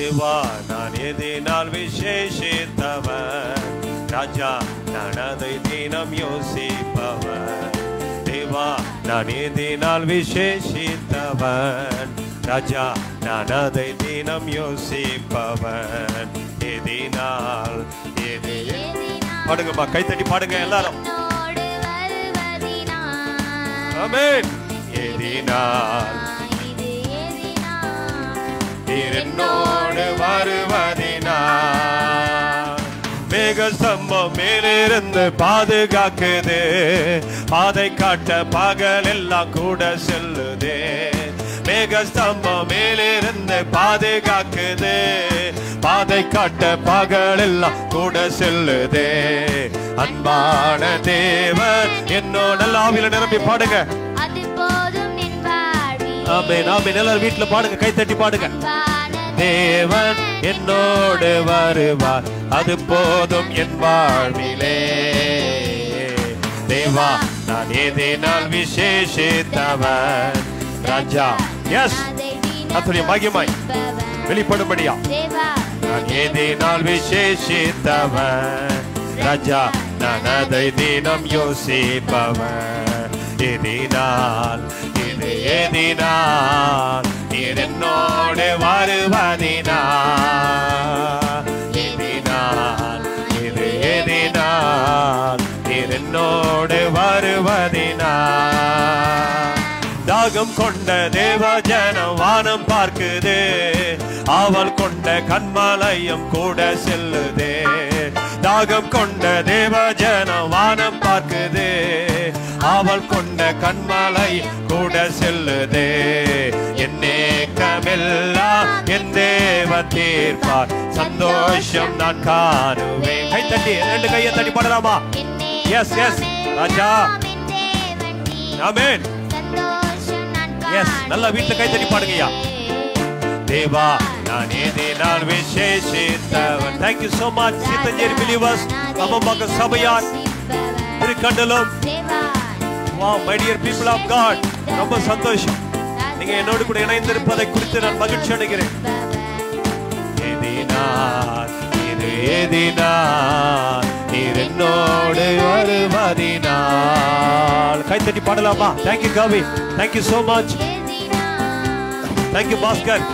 தேவா நான் எதினால் விசேஷித்தவர் ராஜா நான் அதை தினம் யோசிப்பவர் தேவா நான் எதினால் விசேஷித்தவன் ராஜா நான் அதை தினம் யோசிப்பவன் எதினால் எது பாடுங்கம்மா கைத்தட்டி பாடுங்க எல்லாரும் என்னோடு வருவதினால் ஆமென் எதினால் இது எதினால் நீர் என்னோடு வருவதினால் மேக ஸ்தம்பம் மேலிருந்து பாதுகாக்குது பாதை காட்ட பகல் எல்லாம் கூட செல்லுதே மேக ஸ்தம்பம் மேலிருந்து பாதுகாக்குது பாதை காட்ட பகல் எல்லாம் கூட செல்லுதே அன்பான தேவன் என்னோட லாவில நிரம்பி பாடுங்க அது போதும் என் வாழ்வில் ஆமென் ஆமென் எல்லாரும் வீட்டுல பாடுங்க கைத்தட்டி பாடுங்க அன்பான தேவன் என்னோடு வருவார் அது போதும் என் வாழ்விலே தேவா நான் ஏதேனால் விசேஷித்தவன் ராஜா எஸ் அதை தினம் கர்த்தருடைய மகிமை யோசிப்பவன். வெளிப்படும்படியா தேவா நான் ஏதேனால் விசேஷித்தவன் ராஜா நான் அதை தினம் யோசிப்பவன் எதினால் இது எதினால் நீர் என்னோடு வருவதினால் எதினால் இது எதினால் நீர் என்னோடு வருவதினால் தாகம் கொண்ட தேவ ஜனம் வானம் பார்க்குது அவள் கொண்ட கண்மலையும் கூட செல்லுதே தாகம் கொண்ட தேவ ஜனம் வானம் பார்க்குது அவள் கொண்ட கண்மலை கூட செல்லுதே என் நேக்கமெல்லாம் என் தேவ தீர்ப்பார் சந்தோஷம் நான் காணுவேன் கை தட்டி ரெண்டு கையை தட்டி பாடலாமா என்னே Yes, yes. ராஜா. என் தேவன் நீ. ஆமென் சந்தோஷம் நான் Yes, நல்லா வீட்டுல கை தட்டி பாடுங்கய்யா. காணுவேன். தேவா நான் ஏதேனால் விசேஷித்தவன் thank you so much Seethancheri believers Ammambakkam சபையார் திருக்கண்டலம் தேவா வா my dear people of God ரொம்ப சந்தோஷம் நீங்க என்னோடு கூட இணைந்திருப்பதை குறித்து நான் மகிழ்ச்சி அடைகிறேன் எதினால் இது எதினால் நீர் என்னோடு வருவதினால் கைத்தட்டி பாடலாமா thank you Kavi thank you so much எதினால் தேங்க்யூ பாஸ்கர்